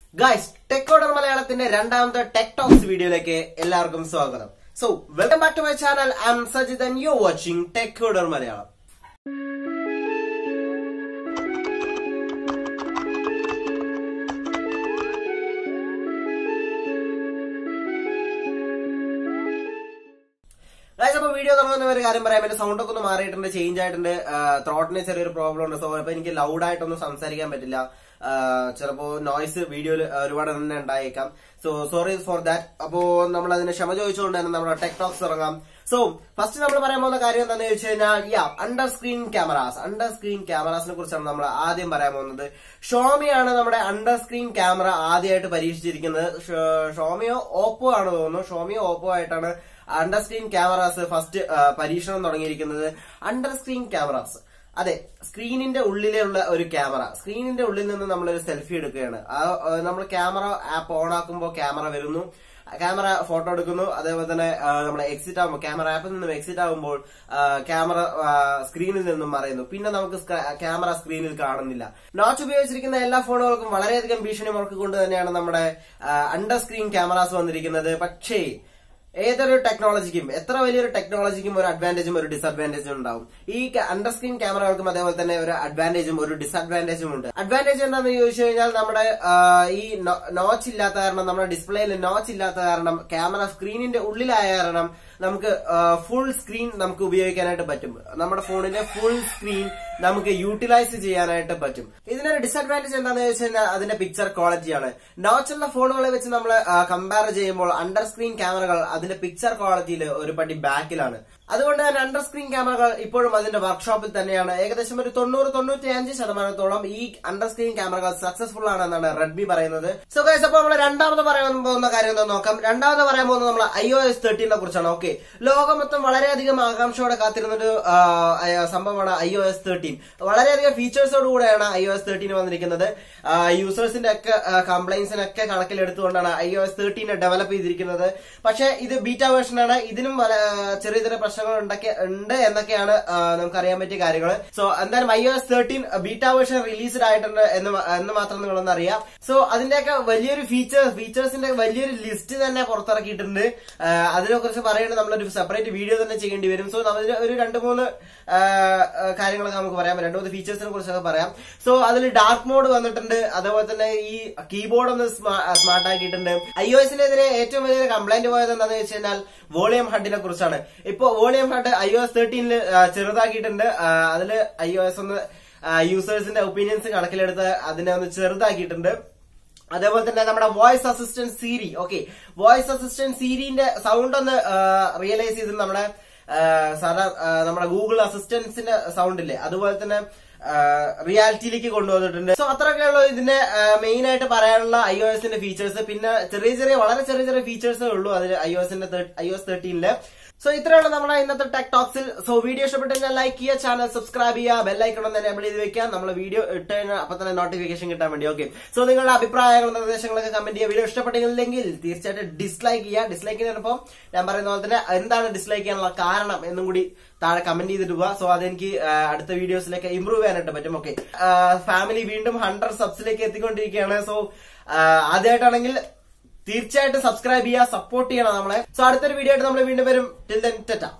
guys tech order മലയാളത്തിന്റെ രണ്ടാമത്തെ tech talks വീഡിയോയിലേക്ക് എല്ലാവർക്കും സ്വാഗതം so welcome back to my channel I'm Sajith and you watching tech order Malayalam guys അപ്പൊ video തുടങ്ങുന്ന ഒരു കാര്യം പറയാം എന്റെ സൗണ്ട് ഒക്കെ ഒന്ന് മാറിയിട്ടുണ്ട് ചേഞ്ച് ആയിട്ടുണ്ട് ത്രോട്ടിന് ചെറിയൊരു പ്രോബ്ലം ഉണ്ട് സോ അപ്പൊ എനിക്ക് ലൗഡ് ആയിട്ടൊന്നും സംസാരിക്കാൻ പറ്റില്ല ചിലപ്പോ നോയ്സ് വീഡിയോയിൽ ഒരുപാട് തന്നെ ഉണ്ടായേക്കാം സോ സോറി ഫോർ ദാറ്റ് അപ്പോ നമ്മൾ അതിന് ക്ഷമ ചോദിച്ചുകൊണ്ട് തന്നെ നമ്മുടെ ടെക്ടോക്സ് ഇറങ്ങാം സോ ഫസ്റ്റ് നമ്മൾ പറയാൻ പോകുന്ന കാര്യം എന്താണെന്ന് ചോദിച്ചു കഴിഞ്ഞാൽ yeah under screen cameras under screen ക്യാമറാസിനെ കുറിച്ചാണ് നമ്മൾ ആദ്യം പറയാൻ പോകുന്നത് ഷോമിയാണ് നമ്മുടെ അണ്ടർ സ്ക്രീൻ ക്യാമറ ആദ്യമായിട്ട് പരീക്ഷിച്ചിരിക്കുന്നത് ഷോമിയോ ഓപ്പോ ആണ് തോന്നുന്നു ഷോമിയോ ഓപ്പോ ആയിട്ടാണ് അണ്ടർ സ്ക്രീൻ ക്യാമറാസ് ഫസ്റ്റ് പരീക്ഷണം തുടങ്ങിയിരിക്കുന്നത് അണ്ടർ സ്ക്രീൻ ക്യാമറാസ് അതെ സ്ക്രീനിന്റെ ഉള്ളിലുള്ള ഒരു ക്യാമറ സ്ക്രീനിന്റെ ഉള്ളിൽ നിന്ന് നമ്മളൊരു സെൽഫി എടുക്കുകയാണ് ആ നമ്മൾ ക്യാമറ ആപ്പ് ഓൺ ആക്കുമ്പോൾ ക്യാമറ വരുന്നു ക്യാമറ ഫോട്ടോ എടുക്കുന്നു അതേപോലെ തന്നെ നമ്മൾ എക്സിറ്റ് ആകുമ്പോൾ ക്യാമറ ആപ്പിൽ നിന്നും എക്സിറ്റ് ആകുമ്പോൾ ക്യാമറ സ്ക്രീനിൽ നിന്നും മറയുന്നു പിന്നെ നമുക്ക് ക്യാമറ സ്ക്രീനിൽ കാണുന്നില്ല നോച്ച് ഉപയോഗിച്ചിരിക്കുന്ന എല്ലാ ഫോണുകൾക്കും വളരെയധികം ഭീഷണി മുറക്കൊണ്ട് തന്നെയാണ് നമ്മുടെ അണ്ടർ സ്ക്രീൻ ക്യാമറാസ് വന്നിരിക്കുന്നത് പക്ഷേ ഏതൊരു ടെക്നോളജിക്കും എത്ര വലിയൊരു ടെക്നോളജിക്കും ഒരു അഡ്വാൻറ്റേജും ഒരു ഡിസഡ്വാൻറ്റേജും ഉണ്ടാവും ഈ അണ്ടർ സ്ക്രീൻ ക്യാമറകൾക്കും അതേപോലെ തന്നെ ഒരു അഡ്വാൻറ്റേജും ഒരു ഡിസഡ്വാൻറ്റേജും ഉണ്ട് അഡ്വാൻറ്റേജ് എന്താണെന്ന് ചോദിച്ചു കഴിഞ്ഞാൽ നമ്മുടെ ഈ നോച്ച് ഇല്ലാത്ത കാരണം നമ്മുടെ ഡിസ്പ്ലേയിൽ നോച്ച് ഇല്ലാത്ത കാരണം ക്യാമറ സ്ക്രീനിന്റെ ഉള്ളിലായ കാരണം നമുക്ക് ഫുൾ സ്ക്രീൻ നമുക്ക് ഉപയോഗിക്കാനായിട്ട് പറ്റും നമ്മുടെ ഫോണിലെ ഫുൾ സ്ക്രീൻ നമുക്ക് യൂട്ടിലൈസ് ചെയ്യാനായിട്ട് പറ്റും ഇതിനൊരു ഡിസഡ്വാൻറ്റേജ് എന്താണെന്ന് ചോദിച്ചു കഴിഞ്ഞാൽ അതിന്റെ പിക്ചർ ക്വാളിറ്റിയാണ് നോച്ചുള്ള ഫോണുകളെ വെച്ച് നമ്മൾ കമ്പയർ ചെയ്യുമ്പോൾ അണ്ടർ സ്ക്രീൻ ക്യാമറകൾ അതിന്റെ പിക്ചർ ക്വാളിറ്റിയിൽ ഒരു പടി ബാക്കിലാണ് അതുകൊണ്ട് തന്നെ അണ്ടർ സ്ക്രീൻ ക്യാമറകൾ ഇപ്പോഴും അതിന്റെ വർക്ക്ഷോപ്പിൽ തന്നെയാണ് ഏകദേശം ഒരു തൊണ്ണൂറ് തൊണ്ണൂറ്റി അഞ്ച് ശതമാനത്തോളം ഈ അണ്ടർ സ്ക്രീൻ ക്യാമറകൾ സക്സസ്ഫുൾ ആണെന്നാണ് റെഡ്മി പറയുന്നത് സോ ഗൈസ് അപ്പോൾ നമ്മൾ രണ്ടാമത് പറയാൻ പോകുന്ന കാര്യം എന്താ നോക്കാം രണ്ടാമത് പറയാൻ പോകുന്നത് നമ്മൾ ഐ ഒ എസ് തേർട്ടീനെ കുറിച്ചാണ് ഓക്കെ ലോകം മൊത്തം വളരെയധികം ആകാംക്ഷയോടെ കാത്തിരുന്നൊരു സംഭവമാണ് ഐ ഒ എസ് തേർട്ടീൻ വളരെയധികം ഫീച്ചേഴ്സോട് കൂടെയാണ് ഐ ഒ എസ് തേർട്ടീൻ വന്നിരിക്കുന്നത് യൂസേഴ്സിന്റെ ഒക്കെ കംപ്ലൈൻസിനൊക്കെ കണക്കിലെടുത്തുകൊണ്ടാണ് ഐ ഒ എസ് തേർട്ടീനെ ഡെവലപ്പ് ചെയ്തിരിക്കുന്നത് പക്ഷേ ഇത് ബീറ്റ വേർഷനാണ് ഇതിനും ചെറിയ ചെറിയ പ്രശ്നങ്ങൾ ഉണ്ട് എന്നൊക്കെയാണ് നമുക്ക് അറിയാൻ പറ്റിയ കാര്യങ്ങൾ സോ എന്തായാലും I O S thirteen beta version released ആയിട്ടുണ്ട് എന്ന് എന്ന് മാത്രം നിങ്ങളൊന്ന് അറിയാം സോ അതിന്റെയൊക്കെ വലിയൊരു ഫീച്ചേഴ്സ് ഫീച്ചേഴ്സിന്റെ വലിയൊരു ലിസ്റ്റ് തന്നെ പുറത്തിറക്കിയിട്ടുണ്ട് അതിനെ കുറിച്ച് പറയുന്നത് നമ്മളൊരു സെപ്പറേറ്റ് വീഡിയോ തന്നെ ചെയ്യേണ്ടി വരും സോ നമ്മൾ ഒരു രണ്ട് മൂന്ന് കാര്യങ്ങളൊക്കെ നമുക്ക് പറയാം രണ്ട് മൂന്ന് ഫീച്ചേഴ്സിനെ കുറിച്ചൊക്കെ പറയാം സോ അതിൽ ഡാർക്ക് മോഡ് വന്നിട്ടുണ്ട് അതേപോലെ തന്നെ ഈ കീബോർഡ് ഒന്ന് സ്മാർട്ട് ആക്കിയിട്ടുണ്ട് ഐ ഒ എസിനെതിരെ ഏറ്റവും വലിയ കംപ്ലൈന്റ് പോയത് എന്താണെന്ന് വെച്ച് കഴിഞ്ഞാൽ വോളിയം ഹഡിനെ കുറിച്ചാണ് ഇപ്പൊ volume HUD I O S തേർട്ടീനിൽ ചെറുതാക്കിയിട്ടുണ്ട് അതിൽ ഐ ഒ എസ് ഒന്ന് യൂസേഴ്സിന്റെ ഒപ്പീനിയൻസ് കണക്കിലെടുത്ത് അതിനെ ഒന്ന് ചെറുതാക്കിയിട്ടുണ്ട് അതേപോലെ തന്നെ നമ്മുടെ voice assistant Siri okay voice assistant സീരിന്റെ സൗണ്ട് ഒന്ന് റിയലൈസ് ചെയ്ത് നമ്മുടെ സാധാ നമ്മുടെ ഗൂഗിൾ അസിസ്റ്റൻസിന്റെ സൗണ്ട് ഇല്ലേ അതുപോലെ തന്നെ റിയാലിറ്റിയിലേക്ക് കൊണ്ടുവന്നിട്ടുണ്ട് സോ അത്രയൊക്കെയുള്ള ഇതിന്റെ മെയിൻ ആയിട്ട് പറയാനുള്ള ഐ ഒ എസിന്റെ ഫീച്ചേഴ്സ് പിന്നെ ചെറിയ ചെറിയ വളരെ ചെറിയ ചെറിയ ഫീച്ചേഴ്സേ ഉള്ളൂ അതിൽ ഐ ഒ എസിന്റെ ഐ ഒ എസ് തേർട്ടീനില് സോ ഇത്രയുള്ള നമ്മുടെ ഇന്നത്തെ ടെക് ടോക്സിൽ സോ വീഡിയോ ഇഷ്ടപ്പെട്ടെങ്കിൽ ലൈക്ക് ചെയ്യുക ചാനൽ സബ്സ്ക്രൈബ് ചെയ്യുക ബെല്ലൈക്കണം തന്നെ എനേബിൾ ചെയ്ത് വെക്കാം നമ്മൾ വീഡിയോ ഇട്ട് കഴിഞ്ഞാൽ അപ്പൊ തന്നെ നോട്ടിഫിക്കേഷൻ കിട്ടാൻ വേണ്ടി ഓക്കെ സോ നിങ്ങളുടെ അഭിപ്രായങ്ങളും നിർദ്ദേശങ്ങളൊക്കെ കമന്റ് ചെയ്യുക വീഡിയോ ഇഷ്ടപ്പെട്ടില്ലെങ്കിൽ തീർച്ചയായിട്ടും ഡിസ്ലൈക്ക് ചെയ്യുക ഡിസ്ലൈക്കിനൊപ്പം ഞാൻ പറയുന്ന പോലെ തന്നെ എന്താണ് ഡിസ്ലൈക്ക് ചെയ്യാനുള്ള കാരണം എന്നും കൂടി താഴെ കമന്റ് ചെയ്തിട്ട് പോവാ സോ അതെനിക്ക് അടുത്ത വീഡിയോസിലേക്ക് ഇമ്പ്രൂവ് ചെയ്യാനായിട്ട് പറ്റും ഓക്കെ ഫാമിലി വീണ്ടും ഹൺഡ്രഡ് സബ്സിലേക്ക് എത്തിക്കൊണ്ടിരിക്കുകയാണ് സോ ആദ്യമായിട്ടാണെങ്കിൽ തീർച്ചയായിട്ടും സബ്സ്ക്രൈബ് ചെയ്യുക സപ്പോർട്ട് ചെയ്യണം നമ്മളെ സോ അടുത്തൊരു വീഡിയോ ആയിട്ട് നമ്മൾ വീണ്ടും വരും ടിൽ ദെൻ ടെറ്റ